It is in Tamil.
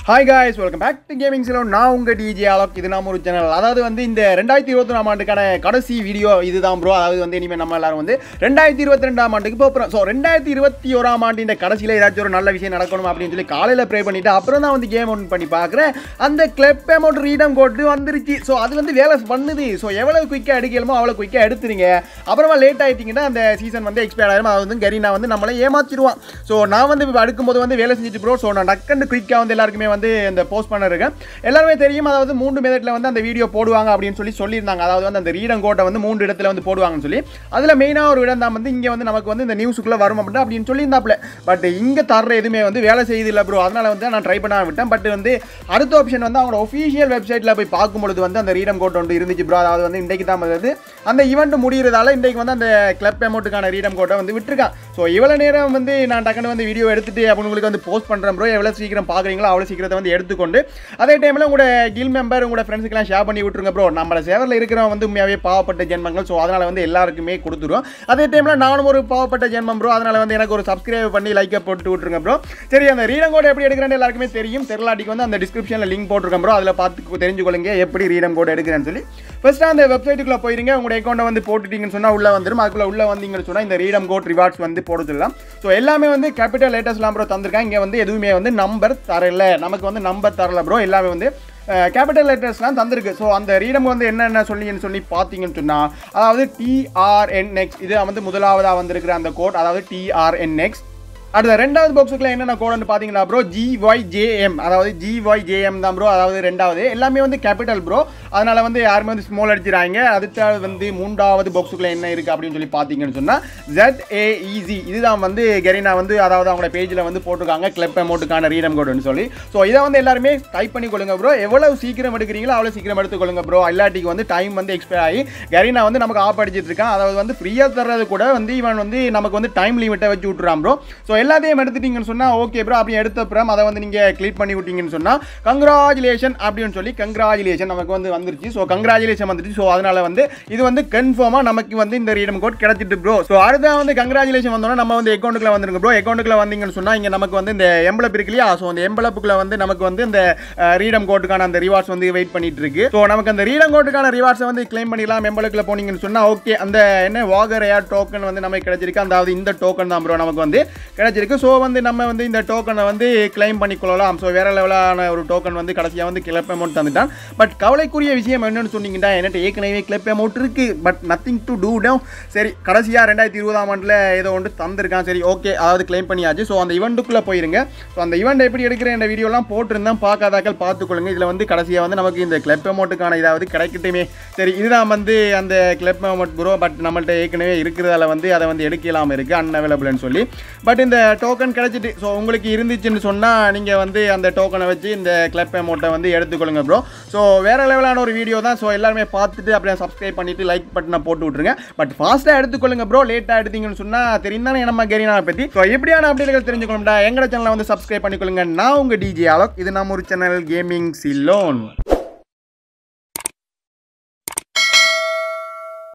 hi guys welcome back to gaming சிலோ நான் உங்கள் டிஜே அலோக் இது நாம ஒரு சேனல் அதாவது வந்து இந்த ரெண்டாயிரத்தி இருபத்தி நாலாம் ஆண்டுக்கான கடைசி வீடியோ இதுதான் ப்ரோ அதாவது வந்து இனிமேல் நம்ம எல்லாரும் வந்து ரெண்டாயிரத்தி இருபத்தி ரெண்டாம் ஆண்டுக்கு போகிறோம் ஸோ ரெண்டாயிரத்தி இருபத்தி ஓராம் ஆண்டு இந்த கடைசியில் ஏதாச்சும் ஒரு நல்ல விஷயம் நடக்கணும் அப்படின்னு சொல்லி காலையில் ப்ரே பண்ணிட்டு அப்புறம் தான் வந்து கேம் ஒன் பண்ணி பார்க்குறேன் அந்த கிளப் அமௌண்ட் ரீடம் கோட்டு வந்துருச்சு ஸோ அது வந்து வேலை பண்ணுது ஸோ எவ்வளவு குயிக்காக எடுக்கலுமோ அவ்வளோ குயிக்காக எடுத்துருங்க அப்புறமா லேட் ஆகிட்டிங்கன்னா அந்த சீசன் வந்து எக்ஸ்பயர் ஆயிரும் அது வந்து கரீனா வந்து நம்மளை ஏமாற்றிடுவான் ஸோ நான் வந்து இப்போ அடுக்கும்போது வந்து வேலை செஞ்சுட்டு ப்ரோ ஸோ நான் டக்குன்னு குயிக்காக வந்து எல்லாருக்குமே வந்து இந்த போஸ்ட் பண்ண இருக்கேன் எல்லாருமே தெரியும் அதாவது மூன்று மெதட்டில் வந்து அந்த வீடியோ போடுவாங்க அப்படின்னு சொல்லி சொல்லியிருந்தாங்க அதாவது வந்து அந்த ரீடம் கோட்டை வந்து மூன்று இடத்துல வந்து போடுவாங்கன்னு சொல்லி அதில் மெயினாக ஒரு இடம் தான் வந்து இங்கே வந்து நமக்கு வந்து இந்த நியூஸுக்குள்ளே வரும் அப்படின்னா அப்படின்னு சொல்லியிருந்தாப்புல பட் இங்கே தர்ற எதுவுமே வந்து வேலை செய்யுது இல்லை ப்ரோ அதனால் வந்து நான் ட்ரை பண்ண விட்டேன் பட் வந்து அடுத்த ஆப்ஷன் வந்து அவங்களோட ஒஃபிஷியல் வெப்சைட்டில் போய் பார்க்கும்பொழுது வந்து அந்த ரீடம் கோட் ஒன்று இருந்துச்சு ப்ரோ அதாவது வந்து இன்றைக்கு தான் வந்து அந்த ஈவெண்ட் முடிகிறதால இன்றைக்கு வந்து அந்த கிளப் அமௌண்ட்டுக்கான ரீடம் கோட்டை வந்து விட்டுருக்கான் ஸோ இவ்வளோ நேரம் வந்து நான் டக்குன்னு வந்து வீடியோ எடுத்துட்டு அப்படி உங்களுக்கு வந்து போஸ்ட் பண்ணுறேன் ப்ரோ எவ்வளோ சீக்கிரம் பார்க்குறீங்களோ அவ்வளோ சீக்கிரத்தை வந்து எடுத்துக்கொண்டு அதே டைமில் உங்களோட கில் மெம்பர் உங்களோட ஃப்ரெண்ட்ஸுக்கெல்லாம் ஷேர் பண்ணி விட்டுருங்க ப்ரோ நம்ம சேவரில் இருக்கிறவங்க வந்து உண்மையாகவே பாவப்பட்ட ஜென்மங்கள் ஸோ அதனால் வந்து எல்லாருக்குமே கொடுத்துருவோம் அதே டைமில் நானும் ஒரு பாவப்பட்ட ஜென்மம் ப்ரோ அதனால் வந்து எனக்கு ஒரு சப்ஸ்கிரைப் பண்ணி லைக்கை போட்டு விட்டுருங்க ப்ரோ சரி அந்த ரீடம் கோட் எப்படி எடுக்கிறேன்னு எல்லாருக்குமே தெரியும் தெரியலாட்டிக்கு வந்து அந்த டிஸ்கிரிப்ஷனில் லிங்க் போட்டிருக்கேன் ப்ரோ அதில் பார்த்து தெரிஞ்சுக்கொள்ளுங்க எப்படி ரீடம் கோட் எடுக்கிறேன்னு சொல்லி ஃபர்ஸ்ட் அந்த வெப்சைட்டுக்குள்ளே போயிருங்க உங்களோட அக்கௌண்ட்டை வந்து போட்டுட்டீங்கன்னு சொன்னால் உள்ளே வந்துடும் அதுக்குள்ளே உள்ளே வந்தீங்கன்னு சொன்னால் இந்த ரீடம் கோட் ரிவார்ட்ஸ் வந்து போட சொல்லலாம் ஸோ எல்லாமே வந்து கேபிட்டல் லேட்டஸ்ட்லாம் ப்ரோ தந்திருக்காங்க இங்கே வந்து எதுவுமே வந்து நம்பர் தரல நமக்கு வந்து நம்பர் தரல ப்ரோ எல்லாமே வந்து கேபிட்டல் லெட்டர்ஸ்லாம் தந்திருக்கு ஸோ அந்த ரீடம் வந்து என்னென்ன சொல்லின்னு சொல்லி பார்த்தீங்கன்னு சொன்னால் அதாவது டிஆர்என்எக்ஸ் இது வந்து முதலாவதாக வந்திருக்கிற அந்த கோட் அதாவது டிஆர்என்எக்ஸ் அடுத்த ரெண்டாவது பாக்ஸுக்குள்ள என்னென்ன கோடுன்னு பார்த்தீங்கன்னா ப்ரோ ஜிஒய்ஜேஎம் அதாவது ஜிஒய்ஜேஎம் தான் ப்ரோ அதாவது ரெண்டாவது எல்லாமே வந்து கேபிட்டல் ப்ரோ அதனால் வந்து யாருமே வந்து ஸ்மால் அடிச்சிடறாங்க அடுத்த வந்து மூன்றாவது பாக்ஸுக்குள்ள என்ன இருக்குது அப்படின்னு சொல்லி பார்த்தீங்கன்னு சொன்னால் ஜெட் ஏஇசி இதுதான் வந்து கெரினா வந்து அதாவது அவங்களோட பேஜில் வந்து போட்டிருக்காங்க கிளப் அமௌண்ட்டுக்கான ரீடம் கோடுன்னு சொல்லி ஸோ இதை வந்து எல்லாருமே டைப் பண்ணி கொள்ளுங்க ப்ரோ எவ்வளவு சீக்கிரம் எடுக்கிறீங்களோ அவ்வளோ சீக்கிரம் எடுத்துக்கொள்ளுங்க ப்ரோ இல்லாட்டிக்கு வந்து டைம் வந்து எக்ஸ்பயர் ஆகி கெரினா வந்து நமக்கு ஆப் அடிச்சிட்டு இருக்கான் அதாவது வந்து ஃப்ரீயாக தர்றது கூட வந்து இவன் வந்து நமக்கு வந்து டைம் லிமிட்டை வச்சு விட்டுறான் ப்ரோ ஸோ எல்லாத்தையும் எடுத்துட்டீங்கன்னு சொன்னால் ஓகே ப்ரோ அப்படி எடுத்த அப்புறம் அதை வந்து நீங்கள் கிளிக் பண்ணி விட்டீங்கன்னு சொன்னால் கங்க்ராச்சுலேஷன் அப்படின்னு சொல்லி கங்க்ராச்சுலேஷன் நமக்கு வந்து வந்துருச்சு ஸோ கங்க்ராச்சுலேஷன் வந்துருச்சு ஸோ அதனால் வந்து இது வந்து கன்ஃபார்மாக நமக்கு வந்து இந்த ரீடம் கோட் கிடைச்சிட்டு ப்ரோ ஸோ அடுத்த வந்து கங்க்ராச்சுலேஷன் வந்தோன்னா நம்ம வந்து அக்கௌண்ட்டுக்குள்ள வந்துருங்க ப்ரோ அக்கௌண்ட்டுக்குள்ள வந்தீங்கன்னு சொன்னால் இங்கே நமக்கு வந்து இந்த எம்பளப் இருக்கு இல்லையா ஸோ அந்த எம்பளப்புக்குள்ள வந்து நமக்கு வந்து இந்த ரீடம் கோட்டுக்கான அந்த ரிவார்ட்ஸ் வந்து வெயிட் பண்ணிட்டு இருக்கு ஸோ நமக்கு அந்த ரீடம் கோட்டுக்கான ரிவார்ட்ஸை வந்து கிளைம் பண்ணிடலாம் எம்பளக்குள்ள போனீங்கன்னு சொன்னால் ஓகே அந்த என்ன வாகர் ஏர் டோக்கன் வந்து நமக்கு கிடைச்சிருக்கு அதாவது இந்த டோக்கன் தான் ப்ரோ நமக்கு வந்து கிடைச்சிருக்கு ஸோ வந்து நம்ம வந்து இந்த டோக்கனை வந்து கிளைம் பண்ணிக்கொள்ளலாம் ஸோ வேற லெவலான ஒரு டோக்கன் வந்து கடைசியாக வந்து கிளப் அமௌண்ட் தந்துட்டான் பட் கவலைக்குரிய விஷயம் என்னன்னு சொன்னீங்கன்னா என்கிட்ட ஏற்கனவே கிளப் அமௌண்ட் இருக்கு but nothing to do down சரி கடைசியாக ரெண்டாயிரத்தி இருபதாம் ஆண்டில் ஏதோ ஒன்று தந்திருக்கான் சரி ஓகே அதாவது கிளைம் பண்ணியாச்சு ஸோ அந்த இவெண்ட்டுக்குள்ளே போயிருங்க ஸோ அந்த இவெண்ட் எப்படி எடுக்கிற இந்த வீடியோலாம் போட்டிருந்தேன் பார்க்காதாக்கள் பார்த்துக்கொள்ளுங்க இதில் வந்து கடைசியாக வந்து நமக்கு இந்த கிளப் அமௌண்ட்டுக்கான இதாவது கிடைக்கட்டுமே சரி இதுதான் வந்து அந்த கிளப் அமௌண்ட் ப்ரோ பட் நம்மள்ட்ட ஏற்கனவே இருக்கிறதால வந்து அதை வந்து எடுக்கலாம் இருக்குது அன்அவைலபிள்னு சொல்லி பட் இந்த டோக்கன் கிடைச்சிட்டு ஸோ உங்களுக்கு இருந்துச்சுன்னு சொன்னால் நீங்கள் வந்து அந்த டோக்கனை வச்சு இந்த கிளப் அமௌண்ட்டை வந்து எடுத்துக்கொள்ளுங்க ப்ரோ ஸோ வேறு லெவலான ஒரு வீடியோ தான் ஸோ எல்லாருமே பார்த்துட்டு அப்படியே சப்ஸ்கிரைப் பண்ணிவிட்டு லைக் பட்டனை போட்டு விட்ருங்க பட் ஃபாஸ்ட்டாக எடுத்துக்கொள்ளுங்க ப்ரோ லேட்டாக எடுத்தீங்கன்னு சொன்னால் தெரியும் தானே நம்ம கெரினா பற்றி ஸோ எப்படியான அப்டேட்கள் தெரிஞ்சுக்கணும்டா எங்களோட சேனலை வந்து சப்ஸ்கிரைப் பண்ணிக்கொள்ளுங்க நான் உங்கள் டிஜே அலோக் இது நம்ம ஒரு சேனல் கேமிங் சிலோன்